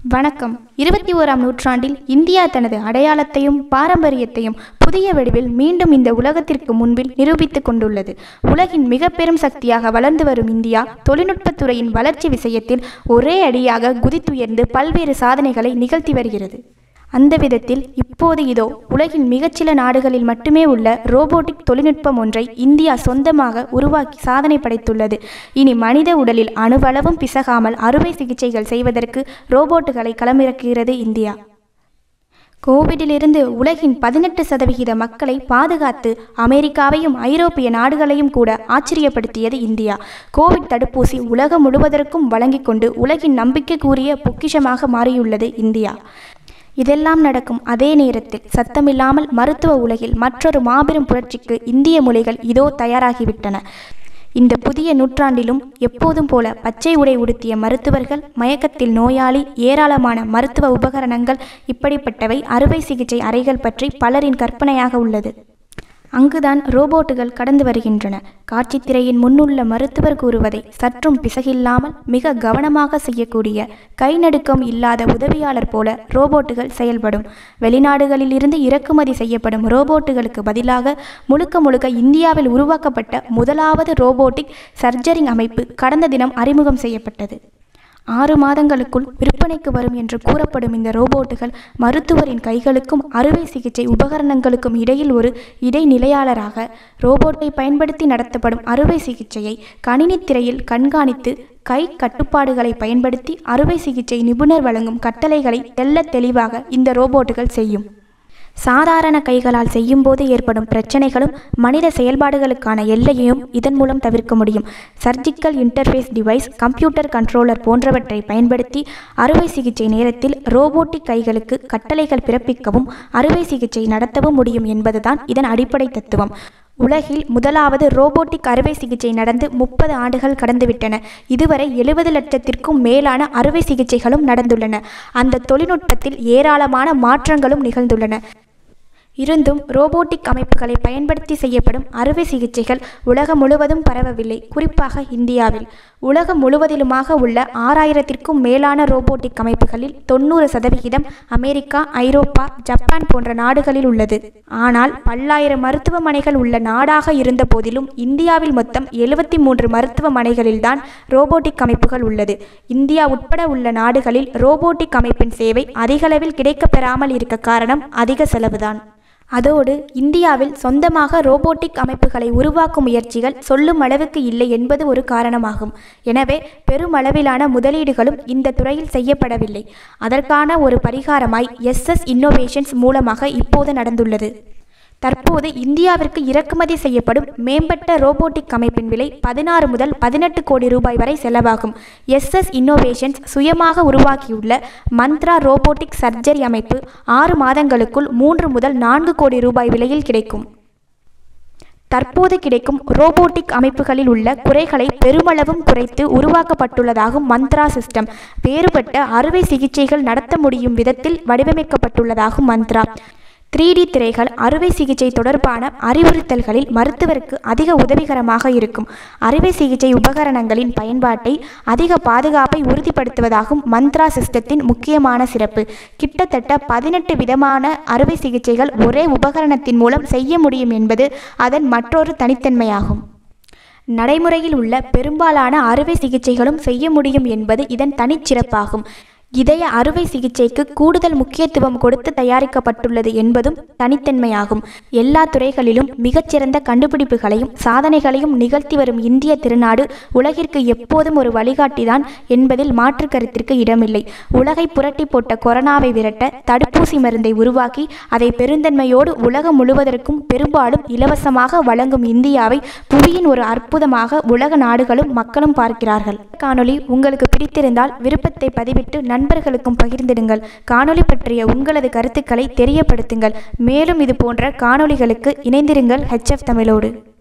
வணக்கம் இருபத்தி ஓராம் நூற்றாண்டில் இந்தியா தனது அடையாளத்தையும் பாரம்பரியத்தையும் புதிய வடிவில் மீண்டும் இந்த உலகத்திற்கு முன்பில் நிரூபித்துக் கொண்டுள்ளது உலகின் மிக பெரும் சக்தியாக வளர்ந்து வரும் இந்தியா தொழில்நுட்பத் துறையின் வளர்ச்சி விஷயத்தில் ஒரே அடியாக குதித்துயர்ந்து பல்வேறு சாதனைகளை நிகழ்த்தி வருகிறது அந்த விதத்தில் இப்போது இதோ உலகின் மிகச்சில நாடுகளில் மட்டுமே உள்ள ரோபோட்டிக் தொழில்நுட்பம் ஒன்றை இந்தியா சொந்தமாக உருவாக்கி சாதனை படைத்துள்ளது இனி மனித உடலில் அணுவளவும் பிசகாமல் அறுவை சிகிச்சைகள் செய்வதற்கு ரோபோட்டுகளை களமிறக்குகிறது இந்தியா கோவிடிலிருந்து உலகின் பதினெட்டு சதவிகித மக்களை பாதுகாத்து அமெரிக்காவையும் ஐரோப்பிய நாடுகளையும் கூட ஆச்சரியப்படுத்தியது இந்தியா கோவிட் தடுப்பூசி உலகம் முழுவதற்கும் வழங்கிக் கொண்டு உலகின் நம்பிக்கைக்குரிய பொக்கிஷமாக மாறியுள்ளது இந்தியா இதெல்லாம் நடக்கும் அதே நேரத்தில் சத்தமில்லாமல் மருத்துவ உலகில் மற்றொரு மாபெரும் புரட்சிக்கு இந்திய மொழிகள் இதோ தயாராகிவிட்டன இந்த புதிய நூற்றாண்டிலும் எப்போதும் போல பச்சை உடை உடுத்திய மருத்துவர்கள் மயக்கத்தில் நோயாளி ஏராளமான மருத்துவ உபகரணங்கள் இப்படிப்பட்டவை அறுவை சிகிச்சை அறைகள் பற்றி பலரின் கற்பனையாக உள்ளது அங்குதான் ரோபோட்டுகள் கடந்து வருகின்றன காட்சித் திரையின் முன்னுள்ள மருத்துவர் கூறுவதை சற்றும் பிசகில்லாமல் மிக கவனமாக செய்யக்கூடிய கை நடுக்கம் இல்லாத உதவியாளர் போல ரோபோட்டுகள் செயல்படும் வெளிநாடுகளில் இருந்து இறக்குமதி செய்யப்படும் ரோபோட்டுகளுக்கு பதிலாக முழுக்க முழுக்க இந்தியாவில் உருவாக்கப்பட்ட முதலாவது ரோபோட்டிக் சர்ஜரிங் அமைப்பு கடந்த தினம் அறிமுகம் செய்யப்பட்டது ஆறு மாதங்களுக்குள் விற்பனைக்கு வரும் என்று கூறப்படும் இந்த ரோபோட்டுகள் மருத்துவரின் கைகளுக்கும் அறுவை சிகிச்சை உபகரணங்களுக்கும் இடையில் ஒரு இடைநிலையாளராக ரோபோட்டை பயன்படுத்தி நடத்தப்படும் அறுவை சிகிச்சையை கணினி திரையில் கண்காணித்து கை கட்டுப்பாடுகளை பயன்படுத்தி அறுவை சிகிச்சை நிபுணர் வழங்கும் கட்டளைகளை தெள்ளத் தெளிவாக இந்த ரோபோட்டுகள் செய்யும் சாதாரண கைகளால் செய்யும்போது ஏற்படும் பிரச்சனைகளும் மனித செயல்பாடுகளுக்கான எல்லையையும் இதன் மூலம் தவிர்க்க முடியும் surgical interface device computer controller போன்றவற்றை பயன்படுத்தி அறுவை சிகிச்சை நேரத்தில் ரோபோட்டிக் கைகளுக்கு கட்டளைகள் பிறப்பிக்கவும் அறுவை சிகிச்சை நடத்தவும் முடியும் என்பதுதான் இதன் அடிப்படை தத்துவம் உலகில் முதலாவது ரோபோட்டிக் அறுவை சிகிச்சை நடந்து முப்பது ஆண்டுகள் கடந்துவிட்டன இதுவரை எழுபது லட்சத்திற்கும் மேலான அறுவை சிகிச்சைகளும் நடந்துள்ளன அந்த தொழில்நுட்பத்தில் ஏராளமான மாற்றங்களும் நிகழ்ந்துள்ளன இருந்தும் ரோபோட்டிக் அமைப்புகளை பயன்படுத்தி செய்யப்படும் அறுவை சிகிச்சைகள் உலகம் முழுவதும் பரவவில்லை குறிப்பாக இந்தியாவில் உலகம் முழுவதிலுமாக உள்ள ஆறாயிரத்திற்கும் மேலான ரோபோட்டிக் அமைப்புகளில் தொண்ணூறு சதவிகிதம் அமெரிக்கா ஐரோப்பா ஜப்பான் போன்ற நாடுகளில் உள்ளது ஆனால் பல்லாயிரம் மருத்துவமனைகள் உள்ள நாடாக இருந்த போதிலும் இந்தியாவில் மொத்தம் எழுபத்தி மூன்று மருத்துவமனைகளில்தான் ரோபோட்டிக் அமைப்புகள் உள்ளது இந்தியா உட்பட உள்ள நாடுகளில் ரோபோட்டிக் அமைப்பின் சேவை அதிகளவில் கிடைக்கப்பெறாமல் இருக்க காரணம் அதிக செலவுதான் அதோடு இந்தியாவில் சொந்தமாக ரோபோட்டிக் அமைப்புகளை உருவாக்கும் முயற்சிகள் சொல்லும் அளவுக்கு இல்லை என்பது ஒரு காரணமாகும் எனவே பெருமளவிலான முதலீடுகளும் இந்த துறையில் செய்யப்படவில்லை அதற்கான ஒரு பரிகாரமாய் எஸ்எஸ் இன்னோவேஷன்ஸ் மூலமாக இப்போது நடந்துள்ளது தற்போது இந்தியாவிற்கு இறக்குமதி செய்யப்படும் மேம்பட்ட ரோபோட்டிக் அமைப்பின் விலை பதினாறு முதல் பதினெட்டு கோடி ரூபாய் வரை செலவாகும் எஸ்எஸ் இன்னோவேஷன்ஸ் சுயமாக உருவாக்கியுள்ள மந்த்ரா ரோபோட்டிக் சர்ஜரி அமைப்பு ஆறு மாதங்களுக்குள் மூன்று முதல் நான்கு கோடி ரூபாய் விலையில் கிடைக்கும் தற்போது கிடைக்கும் ரோபோட்டிக் அமைப்புகளில் உள்ள குறைகளை பெருமளவும் குறைத்து உருவாக்கப்பட்டுள்ளதாகும் மந்த்ரா சிஸ்டம் வேறுபட்ட அறுவை சிகிச்சைகள் நடத்த முடியும் விதத்தில் வடிவமைக்கப்பட்டுள்ளதாகும் மந்த்ரா த்ரீ டி திரைகள் அறுவை சிகிச்சை தொடர்பான அறிவுறுத்தல்களில் மருத்துவருக்கு அதிக உதவிகரமாக இருக்கும் அறுவை சிகிச்சை உபகரணங்களின் பயன்பாட்டை அதிக பாதுகாப்பை உறுதிப்படுத்துவதாகும் மந்த்ரா சிஸ்டத்தின் முக்கியமான சிறப்பு கிட்டத்தட்ட பதினெட்டு விதமான அறுவை சிகிச்சைகள் ஒரே உபகரணத்தின் மூலம் செய்ய முடியும் என்பது அதன் மற்றொரு தனித்தன்மையாகும் நடைமுறையில் உள்ள பெரும்பாலான அறுவை சிகிச்சைகளும் செய்ய முடியும் என்பது இதன் தனிச்சிறப்பாகும் இதய அறுவை சிகிச்சைக்கு கூடுதல் முக்கியத்துவம் கொடுத்து தயாரிக்கப்பட்டுள்ளது என்பதும் தனித்தன்மையாகும் எல்லா துறைகளிலும் மிகச்சிறந்த கண்டுபிடிப்புகளையும் சாதனைகளையும் நிகழ்த்தி வரும் இந்திய திருநாடு உலகிற்கு எப்போதும் ஒரு வழிகாட்டிதான் என்பதில் மாற்று கருத்திற்கு இடமில்லை உலகை புரட்டி போட்ட கொரோனாவை விரட்ட தடுப்பூசி மருந்தை உருவாக்கி அதை பெருந்தன்மையோடு உலகம் முழுவதற்கும் பெரும்பாலும் இலவசமாக வழங்கும் இந்தியாவை புவியின் ஒரு அற்புதமாக உலக நாடுகளும் மக்களும் பார்க்கிறார்கள் காணொளி உங்களுக்கு பிடித்திருந்தால் விருப்பத்தை பதிவிட்டு நண்பர்களுக்கும் பகிர்ந்திடுங்கள் காணொளி பற்றிய உங்களது கருத்துக்களை தெரியப்படுத்துங்கள் மேலும் இது போன்ற காணொளிகளுக்கு இணைந்திருங்கள் ஹெச்எஃப் தமிழோடு